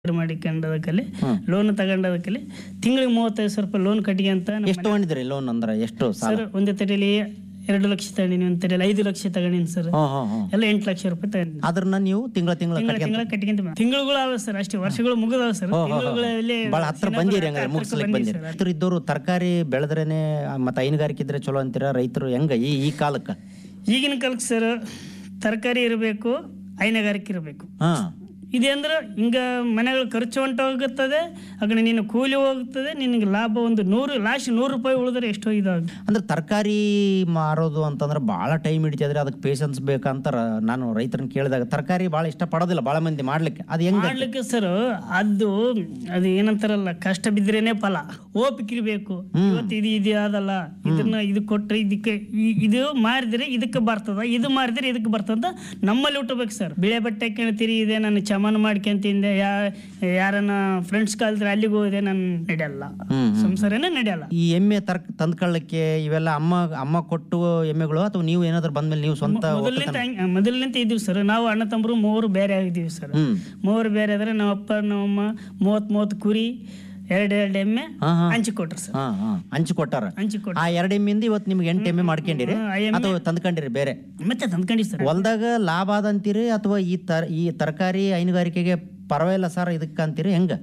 ಮಾಡಿಕೊಂಡದಕ್ಕಲ್ಲಿ loan ತಗೊಂಡದಕ್ಕಲ್ಲಿ ತಿಂಗಳಿಗೆ ಮೂವತ್ತೈದು ಸಾವಿರ ರೂಪಾಯಿ ಲೋನ್ ಕಟ್ಟಿಗೆ ಅಂತ ನಮ್ಮ ಎಷ್ಟು ತಗೊಂಡಿದ್ರಿ ಲೋನ್ ಅಂದ್ರೆ ಎಷ್ಟು ಸಾಲ ಸರ್ ಒಂದೇ ತಡೆಯಲ್ಲಿ ಎರಡು ಲಕ್ಷ ತಗೊಂಡಿನಿ ಒಂದು ತಡೆಯಲ್ಲಿ ಐದು ಲಕ್ಷ ತಗೊಂಡಿನಿ ಸರ್ ಹ್ಮ್ ಹ್ಮ್ ಹ್ಮ್ ಎಲ್ಲ ಎಂಟು ಲಕ್ಷ ರೂಪಾಯಿ ತಗೊಂಡಿನಿ ಅದ್ರನ್ನ ನೀವು ತಿಂಗಳ ತಿಂಗಳ ತಿಂಗಳ ತಿಂಗಳ ಕಟ್ಟಿಗೆ ತಿಂಗಳು ಅವ ಸರ್ ಅಷ್ಟೇ ವರ್ಷಗಳು ಮುಗಿದವ ಸರ್ ತಿಂಗಳುಗಳಲ್ಲಿ ಭಾಳ ಹತ್ರ ಬಂದಿರಿ ಹಂಗಾರೆ ಮುಗಿಸ್ಲಿಕ್ಕೆ ಬಂದಿರಿ ರೈತರು ಇದ್ದವರು ತರಕಾರಿ ಬೆಳೆದ್ರೇನೆ ಮತ್ತೆ ಹೈನುಗಾರಿಕೆ ಇದ್ರೆ ಚಲೋ ಅಂತೀರಾ ರೈತರು ಹೆಂಗ ಈ ಈ ಕಾಲಕ್ಕೆ ಈಗಿನ ಕಾಲಕ್ಕೆ ಸರ್ ತರಕಾರಿ ಇರಬೇಕು ಹೈನುಗಾರಿಕೆ ಇರಬೇಕು ಹಾ ಇದೆ ಅಂದ್ರೆ ಹಿಂಗ ಮನೆಗಳ ಖರ್ಚು ಹೊಂಟು ಹೋಗುತ್ತದೆ ಆ ಕಡೆ ನಿನ್ನ ಕೂಲಿ ಹೋಗುತ್ತದೆ ನಿನಗೆ ಲಾಭ ಒಂದು ನೂರು ಲಾಸ್ಟ್ ನೂರು ರೂಪಾಯಿ ಉಳಿದ್ರೆ ಎಷ್ಟೋ ಇದಾಗ ಅಂದ್ರೆ ತರಕಾರಿ ಮಾರೋದು ಅಂತಂದ್ರೆ ಭಾಳ ಟೈಮ್ ಹಿಡಿತದ್ರಿ ಅದಕ್ಕೆ ಪೇಷನ್ಸ್ ಬೇಕಂತಾರ ನಾನು ರೈತರನ್ನ ಕೇಳಿದಾಗ ತರಕಾರಿ ಭಾಳ ಇಷ್ಟ ಪಡೋದಿಲ್ಲ ಭಾಳ ಮಂದಿ ಮಾಡ್ಲಿಕ್ಕೆ ಅದು ಹೆಂಗ ಮಾಡ್ಲಿಕ್ಕೆ ಸರ್ ಅದು ಅದು ಏನಂತಾರಲ್ಲ ಕಷ್ಟ ಬಿದ್ರೇನೆ ಫಲ ಓಪಿಕೆ ಇರ್ಬೇಕು ಇವತ್ತು ಇದು ಇದು ಅದಲ್ಲ ಇದನ್ನ ಇದು ಕೊಟ್ರೆ ಇದಕ್ಕೆ ಈ- ಇದು ಮಾರಿದ್ರೆ ಇದಕ್ಕೆ ಬರ್ತದ ಇದು ಮಾರಿದ್ರೆ ಇದಕ್ಕೆ ಬರ್ತದ ಅಂತ ನಮ್ಮಲ್ಲಿ ಹುಟ್ಟಬೇಕು ಸರ್ ಬಿಳೆ ಬಟ್ಟೆ ಕೇಳ್ತೀರಿ ಇದೆ ನಾನು ಚಮನ್ ಮಾಡ್ಕೊಂತಿಂದೆ ಯಾ ಯಾರನ್ನ ಫ್ರೆಂಡ್ಸ್ ಕಲ್ತ್ರೆ ಅಲ್ಲಿಗೆ ಹೋದೆ ನಾನು ನಡೆಯಲ್ಲ ಹ್ಮ್, ಸಂಸಾರನೇ ನಡೆಯಲ್ಲ ಈ ಎಮ್ಮೆ ತರ್ ತಂದ್ಕೊಳ್ಳಕ್ಕೆ ಇವೆಲ್ಲ ಅಮ್ಮ ಅಮ್ಮ ಕೊಟ್ಟು ಎಮ್ಮೆಗಳು ಅಥವಾ ನೀವು ಏನಾದ್ರು ಬಂದ್ಮೇಲೆ ನೀವು ಸ್ವಂತ ಮೊದಲಿನಿಂದ ಹಂಗ್- ಮೊದಲಿನಿಂದ ಇದೀವಿ ಸರ್ ನಾವು ಅಣ್ಣ ತಮ್ಮರು ಮೂವರು ಬೇರೆ ಆಗಿದ್ದೀವಿ ಸರ್ ಹ್ಮ್ ಮೂವರು ಬೇರೆ ಆದ್ರೆ ನಮ್ಮ ಅಪ್ಪ ನಮ್ಮಮ್ಮ ಮೂವತ್ ಮೂವತ್ತು ಕುರಿ ಎರಡು ಎರಡು ಎಮ್ಮೆ ಹಾ ಹಾ ಹಂಚಿ ಕೊಟ್ರು ಸರ್ ಹಾ ಹಾ ಹಂಚಿ ಕೊಟ್ಟಾರ ಹಂಚಿ ಕೊಟ್ರು ಆ ಎರಡು ಎಮ್ಮಿಂದ ಇವತ್ತು ನಿಮ್ಗೆ ಎಂಟು ಎಮ್ಮೆ ಮಾಡ್ಕೊಂಡಿರಿ ಆ ಎಮ್ಮೆ- ಅಥವಾ ತಂದ್ಕೊಂಡಿರಿ ಬೇರೆ ಮತ್ತೆ ತಂದ್ಕೊಂಡಿ ಸರ್ ಹೊಲ್ದಾಗ ಲಾಭ ಅದಂತೀರಿ ಅಥವಾ ಈ ತರ ಈ ತರಕಾರಿ ಹೈನುಗಾರಿಕೆಗೆ ಪರವಾಗಿಲ್ಲ ಸರ್ ಇದಕ್ಕೆ ಅಂತೀರಿ ಹೆಂಗ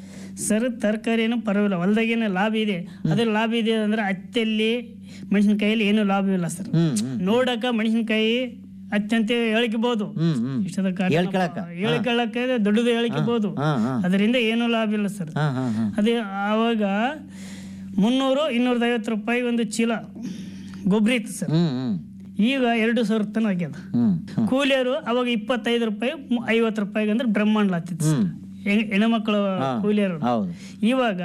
ಸರ್ ತರಕಾರಿ ಏನು ಪರವಾಗಿಲ್ಲ ಹೊಲ್ದಾಗೇನು ಲಾಭ ಇದೆ ಅದ್ರ ಲಾಭ ಇದೆ ಅಂದ್ರೆ ಹತ್ತಿಯಲ್ಲಿ ಮೆಣಸಿನಕಾಯಲ್ಲಿ ಏನು ಲಾಭ ಇಲ್ಲ ಸರ್ ಹ್ಮ್ ಹ್ಮ್ ನೋಡಕ ಮೆಣಸಿನಕಾಯಿ ಅತ್ಯಂತ ಹೇಳಿಕೆಬಹುದು ಹ್ಮ್ ಹ್ಮ್ ಇಷ್ಟದ ಹೇಳ್ಕೊಳಕ? ಹೇಳಿಕೊಳ್ಳಕ್ಕೆ ದೊಡ್ಡದು ಹೇಳಿಕೆಬಹುದು ಹಾ ಹಾ ಅದರಿಂದ ಏನೂ ಲಾಭ ಇಲ್ಲ ಸರ್ ಹಾ ಹಾ ಹಾ ಅದೇ ಆವಾಗ ಮುನ್ನೂರು ಇನ್ನೂರದ ಐವತ್ತು ರೂಪಾಯಿ ಒಂದು ಚೀಲ ಗೊಬ್ಬರ ಇತ್ತು ಸರ್ ಹ್ಮ್ ಹ್ಮ್ ಈಗ ಎರಡು ಸಾವಿರ ತನ ಆಗ್ಯದ ಹ್ಮ್ ಹ್ಮ್ ಕೂಲಿಯರು ಅವಾಗ ಇಪ್ಪತ್ತೈದು ರೂಪಾಯಿ ಮು- ಐವತ್ತು ರೂಪಾಯಿಗೆ ಅಂದ್ರೆ ಬ್ರಹ್ಮಾಂಡ ಆಗ್ತಿತ್ತು ಸರ್ ಹ್ಮ್. ಹೆಣ್- ಹೆಣ್ಮಕ್ಳು ಕೂಲಿಯರು ಹೌದು ಇವಾಗ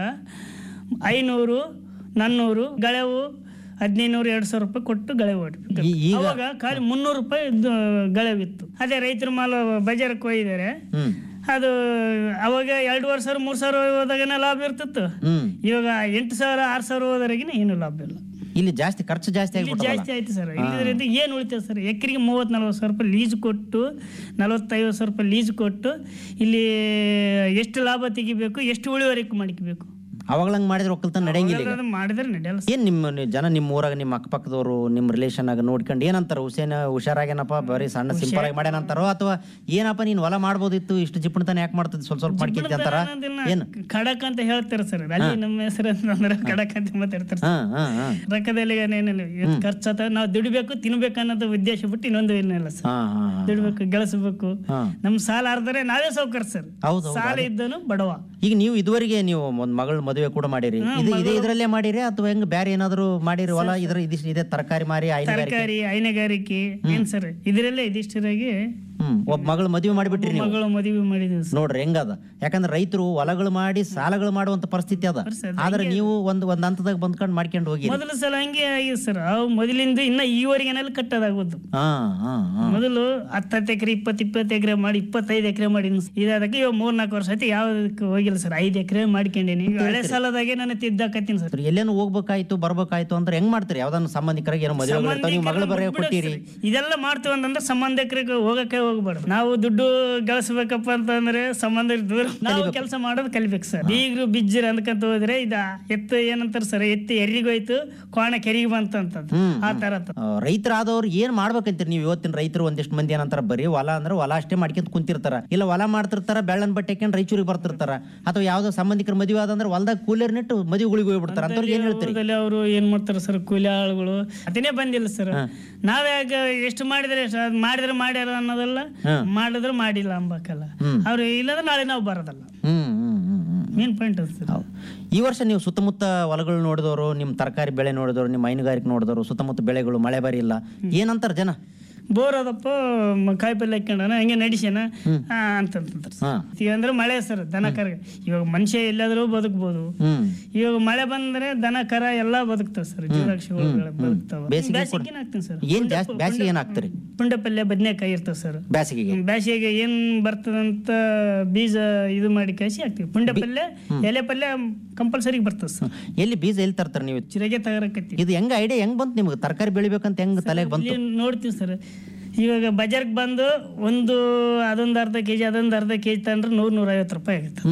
ಐನೂರು ನಾನ್ನೂರು ಗಳೆವು ಹದಿನೈನೂರು ಎರಡು ಸಾವಿರ ರೂಪಾಯಿ ಕೊಟ್ಟು ಗಳೆ ಹೊಡಿ ಈ- ಈಗ ಅವಾಗ ಖಾಲಿ ಮುನ್ನೂರು ರೂಪಾಯಿ ಗಳೆವಿತ್ತು ಅದೇ ರೈತರ ಮಾಲು ಬಜಾರಕ್ಕೆ ಹೋಗಿದ್ದಾರೆ ಹ್ಮ್ ಅದು ಅವಾಗ ಎರಡೂವರೆ ಸಾವಿರ ಮೂರು ಸಾವಿರ ಹೋದಾಗನೇ ಲಾಭ ಇರ್ತಿತ್ತು ಹ್ಮ್ ಇವಾಗ ಎಂಟು ಸಾವಿರ ಆರು ಸಾವಿರ ಹೋದವರೆಗಿನ ಏನು ಲಾಭ ಇಲ್ಲ ಇಲ್ಲಿ ಜಾಸ್ತಿ ಖರ್ಚು ಜಾಸ್ತಿ ಇಲ್ಲಿ ಆಗ್ಬಿಟ್ಟಲ್ಲ ಜಾಸ್ತಿ ಆಯ್ತು ಸರ್ ಇಲ್ಲದ್ರಿಂದ ಏನು ಉಳಿತದೆ ಸರ್ ಎಕರೆಗೆ ಮೂವತ್ತು ನಲ್ವತ್ತು ಸಾವಿರ ರೂಪಾಯಿ ಲೀಸ್ ಕೊಟ್ಟು ನಲವತ್ತೈವತ್ತು ಸಾವಿರ ರೂಪಾಯಿ ಲೀಸ್ ಕೊಟ್ಟು ಇಲ್ಲಿ ಎಷ್ಟು ಲಾಭ ತೆಗಿಬೇಕು ಎಷ್ಟು ಉಳಿವರೆಗೆ ಮಾಡ್ಕೋಬೇಕು ಅವಾಗ್ಲಂಗ್ ಮಾಡಿದ್ರೆ ಒಕ್ಕಲ್ತನ ನಡೆಯಂಗಿಲ್ಲ ಈಗ. ಅವೆಲ್ಲ ಮಾಡಿದ್ರೆ ನಡೆಯಲ್ಲ ಏನ್ ನಿಮ್ಮ ನಿ- ಜನ ನಿಮ್ಮ ಊರಾಗ ನಿಮ್ಮ ಅಕ್ಕಪಕ್ಕದವರು ನಿಮ್ಮ ರಿಲೇಷನ್ ಆಗ ನೋಡ್ಕೊಂಡು ಏನಂತಾರ ಹುಸೇನ ಹುಷಾರಾಗೇನಪ್ಪ ಬರೀ ಸಣ್ಣ ಸಿಂಪಲ್ ಆಗಿ ಮಾಡ್ಯಾನಂತಾರೋ ಅಥವಾ ಏನಪ್ಪ ನೀನ್ ಹೊಲ ಮಾಡ್ಬೋದಿತ್ತು ಇಷ್ಟು ಜಿಪ್ಪಣತನ ಯಾಕೆ ಮಾಡ್ತಿದ್ ಸ್ವಲ್ಪ ಸ್ವಲ್ಪ ಮಾಡ್ಕೊಂತಿ ಅಂತಾರ ಅನ್ನೋದಿಲ್ಲ. ಏನು ಖಡಕ್ ಅಂತ ಹೇಳ್ತಾರೆ ಸರ್ ಅಲ್ಲಿ ನಮ್ಮ ಹೆಸರು ಅಂತಂದ್ರೆ ಖಡಕ್ ಅಂತ ಮಾತಾಡ್ತಾರೆ ಹಾ ಹಾ ಹಾ ರೊಕ್ಕದಲ್ಲಿ ಏನೇನಿಲ್ಲ ಇವತ್ತು ಖರ್ಚು ನಾವು ದುಡಿಬೇಕು ತಿನ್ಬೇಕು ಅನ್ನೋದು ಉದ್ದೇಶ ಬಿಟ್ಟು ಇನ್ನೊಂದು ಏನಿಲ್ಲ ಸರ್ ಹಾ ಹಾ ಹಾ ದುಡಿಬೇಕು ಗಳಿಸ್ಬೇಕು ಹಾ ನಮ್ ಸಾಲ ಅರ್ಧರೆ ನಾವೇ ಸೌಕರ್ ಸರ್ ಹೌದು ಹೌದು. ಸಾಲ ಇದ್ದನು ಬಡವ ಈಗ ನೀವು ಇದುವರೆಗೆ ನೀವು ಒಂದ್ ಮಗಳ ಮದುವೆ ಕೂಡ ಮಾಡಿರಿ ಇದು ಇದೇ ಇದ್ರಲ್ಲೇ ಮಾಡಿರಿ ಅಥವಾ ಹೆಂಗ್ ಬೇರೆ ಏನಾದ್ರು ಮಾಡಿರಿ ಹೊಲ ಇದ್ರ ಇದಿಷ್ಟು ಇದೆ ತರಕಾರಿ ಮಾರಿ ಹೈನುಗಾರಿಕೆ ತರಕಾರಿ ಹೈನುಗಾರಿಕೆ ಏನ್ ಸರ್ ಇದರಲ್ಲೇ ಇದಿಷ್ಟರಾಗಿ ಹ್ಮ್ ಒಬ್ಬ ಮಗಳ ಮದುವೆ ಮಾಡಿಬಿಟ್ರಿ ನೀವು ಮಗಳು ಮದುವೆ ಮಾಡಿದ್ವಿ ಸರ್ ನೋಡ್ರಿ ಹೆಂಗದ ಯಾಕಂದ್ರೆ ರೈತರು ಹೊಲಗಳು ಮಾಡಿ ಸಾಲಗಳು ಮಾಡುವಂತ ಪರಿಸ್ಥಿತಿ ಅದ ಪರಿಸ್ಥಿತಿ ಆದ್ರೆ ನೀವು ಒಂದ್ ಒಂದ್ ಹಂತದಾಗ ಬಂದ್ಕೊಂಡು ಮಾಡ್ಕೊಂಡು ಹೋಗಿ ಮೊದಲ ಸಲ ಹಂಗೆ ಆಗಿದೆ ಸರ್ ಅವು ಮೊದಲಿಂದ ಇನ್ನ ಈವರೆಗೇನೆಲ್ಲ ಕಟ್ಟೋದಾಗೋದು ಹಾ ಹಾ ಹಾ ಮೊದಲು ಹತ್ತತ್ತು ಎಕರೆ ಇಪ್ಪತ್ತು ಇಪ್ಪತ್ತು ಎಕರೆ ಮಾಡಿ ಇಪ್ಪತ್ತೈದು ಎಕರೆ ಮಾಡಿ ಇದಾದಕ್ಕೆ ಇವಾಗ ಮೂರ್ ನಾಲ್ಕು ವರ್ಷ ಆಯ್ತು ಯಾವ್ದಕ್ಕೆ ಹೋಗಿಲ್ಲ ಸರ್ ಐದು ಎಕರೆ ಮಾಡ್ಕೊಂಡೇನಿ ಈಗ ಹಳೆ ಸಾಲದಾಗೆ ನಾನು ತಿದ್ದಾಕತ್ತೀನಿ ಸರ್ ಎಲ್ಲೇನು ಹೋಗ್ಬೇಕಾಯ್ತು ಬರ್ಬೇಕಾಯ್ತು ಅಂದ್ರೆ ಹೆಂಗ್ ಮಾಡ್ತೀರಿ ಯಾವ್ದನ್ನ ಸಂಬಂಧಿಕರಿಗೆ ಏನೋ ಮದುವೆ ಇರ್ತಾವ ನೀವು ಮಗಳ ಬರೆಯ ಕೊಟ್ಟಿರಿ ಇದೆಲ್ಲ ಮಾಡ್ತೀವಿ ಅಂತಂದ್ರೆ ಸಂಬಂಧಿಕರಿಗೆ ಹೋಗಕ್ಕೆ ಹೋಗ್ಬಾರ್ದು ನಾವು ದುಡ್ಡು ಗಳಿಸ್ಬೇಕಪ್ಪ ಅಂತಂದ್ರೆ ಸಂಬಂಧ ದೂರ ನಾವು ಕೆಲಸ ಮಾಡೋದು ಕಲಿಬೇಕು ಸರ್ ಬೀಗರು ಬಿಜ್ಜರು ಅಂದ್ಕಂತ ಹೋದ್ರೆ ಇದ ಎತ್ತು ಏನಂತಾರ ಸರ್ ಎತ್ತು ಎರಿಗೋಯ್ತು ಕೋಣ ಕೆರಿಗೆ ಬಂತು ಅಂತಂತ ಆ ತರ ಆ, ರೈತರಾದವ್ರು ಏನ್ ಮಾಡ್ಬೇಕಂತೀರಿ ನೀವು ಇವತ್ತಿನ ರೈತರು ಒಂದಿಷ್ಟು ಮಂದಿ ಏನಂತಾರ ಬರೀ ಹೊಲ ಅಂದ್ರೆ ಹೊಲ ಅಷ್ಟೇ ಮಾಡ್ಕೊಂತ ಕುಂತಿರ್ತಾರ ಇಲ್ಲ ಹೊಲ ಮಾಡ್ತಿರ್ತಾರ ಬೆಳ್ಳನ್ ಬಟ್ಟೆ ಹಾಕೊಂಡ್ ರಾಯಚೂರಿಗೆ ಬರ್ತಿರ್ತಾರ ಅಥವಾ ಯಾವ್ದೋ ಸಂಬಂಧಿಕರ ಮದುವೆ ಆದಂದ್ರೆ ಹೊಲ್ದಾಗ ಕೂಲರ್ ನಿಟ್ಟು ಮದುವೆಗಳಿಗೆ ಹೋಗ್ಬಿಡ್ತಾರ ಅಂತವ್ರಿಗೆ ಏನ್ ಹೇಳ್ತೀರಿ ಊರಲ್ಲಿ ಅವರು ಏನ್ ಮಾಡ್ತಾರೆ ಸರ್ ಕೂಲಿ ಆಳುಗಳು ಅದನ್ನೇ ಬಂದಿಲ್ಲ ಸರ್ ನಾವ್ಯಾಗ ಎಷ್ಟು ಮಾಡಿದ್ರೆ ಎಷ್ಟು ಅದ್ ಮಾಡಿದ್ರೆ ಮಾಡ್ಯಾರ ಅನ್ನೋದಲ್ಲ ಮಾಡಿದ್ರೆ ಮಾಡಿಲ್ಲ ಅಂಬಕಲ್ಲ ಅವ್ರು ಇಲ್ಲಂದ್ರೆ ನಾಳೆ ನಾವು ಬರೋದಲ್ಲ ಹ್ಮ್ ಹ್ಮ್ ಹ್ಮ್ ಹ್ಮ್ ಮೇನ್ ಪಾಯಿಂಟ್ ಅದು ಸರ್ ಈ ವರ್ಷ ನೀವು ಸುತ್ತಮುತ್ತ ಹೊಲಗಳು ನೋಡಿದವರು ನಿಮ್ಮ ತರಕಾರಿ ಬೆಳೆ ನೋಡಿದವರು ನಿಮ್ಮ ಹೈನುಗಾರಿಕೆ ನೋಡಿದವರು ಸುತ್ತಮುತ್ತ ಬೆಳೆಗಳು ಮಳೆ ಬರಿ ಇಲ್ಲ ಏನಂತಾರ ಜನ ಬೋರ್ ಅದಪ್ಪ ಮ- ಕಾಯಿ ಪಲ್ಯ ಹಾಕ್ಕೊಂಡನ ಹಂಗೆ ನಡಿಸ್ಯಾನ ಅಂತಂತಾರೆ ಹಾ ಈಗ ಅಂದ್ರೆ ಮಳೆ ಸರ್ ದನ ಕರ ಇವಾಗ ಮನುಷ್ಯ ಎಲ್ಲಾದ್ರೂ ಬದುಕ್ಬೋದು ಹ್ಮ್ ಇವಾಗ ಮಳೆ ಬಂದ್ರೆ ದನ ಕರ ಎಲ್ಲಾ ಬದುಕ್ತಾವ ಸರ್ ಜೀವರಾಕ್ಷಿಗಳು ಬದುಕ್ತಾವ ಬೇಸಿಗೆ ಬೇಸಿಗೆ ಹಾಕ್ತೀನಿ ಸರ್ ಏನ್ ಜಾಸ್ತಿ ಬ್ಯಾಸಿಗೆ ಏನ್ ಹಾಕ್ತೀರಿ ಪುಂಡೆ ಪಲ್ಯ ಬದನೆಕಾಯಿ ಇರ್ತಾವ ಸರ್ ಬ್ಯಾಸಿಗೆಗೆ ಬ್ಯಾಸಿಗೆ ಏನ್ ಬರ್ತದಂತ ಬೀಜ ಇದು ಮಾಡಿ ಕಾಯಿಸಿ ಹಾಕ್ತಿವಿ ಪುಂಡೆ ಪಲ್ಯ ಎಲೆ ಪಲ್ಯ ಕಂಪಲ್ಸರಿ ಬರ್ತದ ಸರ್ ಎಲ್ಲಿ ಬೀಜ ಎಲ್ಲಿ ತರ್ತಾರೆ ನೀವು ಚಿರಗೆ ತಗರಕತ್ತಿ ಇದು ಹೆಂಗ ಐಡಿಯಾ ಹೆಂಗ್ ಬಂತು ನಿಮ್ಗೆ ತರಕಾರಿ ಬೆಳಿಬೇಕಂತ ಹೆಂಗ್ ತಲೆಗೆ ಬಂತು ಇಲ್ಲಿ ನೋಡ್ತೀವಿ ಸರ್ ಇವಾಗ ಬಜಾರ್ಗೆ ಬಂದು ಒಂದು ಅದೊಂದು ಅರ್ಧ ಕೆಜಿ ಅದೊಂದು ಅರ್ಧ ಕೆಜಿ ತಂದ್ರೆ ನೂರ್ ನೂರ ಐವತ್ತು ರೂಪಾಯಿ ಆಗುತ್ತೆ